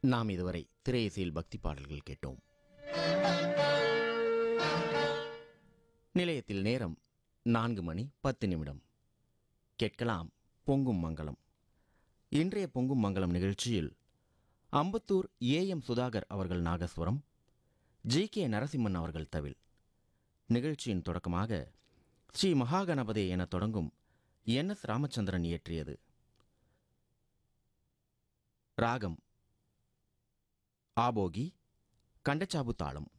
நாம் இதுவரை திரையிசையில் பக்தி பாடல்கள் கேட்டோம் நிலையத்தில் நேரம் நான்கு மணி பத்து நிமிடம் கேட்கலாம் பொங்கும் மங்களம் இன்றைய பொங்கும் மங்களம் நிகழ்ச்சியில் அம்பத்தூர் ஏஎம் சுதாகர் அவர்கள் நாகஸ்வரம் ஜி கே நரசிம்மன் அவர்கள் தவில் நிகழ்ச்சியின் தொடக்கமாக ஸ்ரீ மகாகணபதே என தொடங்கும் என் எஸ் ராமச்சந்திரன் இயற்றியது ராகம் ஆபோகி கண்டச்சாபு தாளம்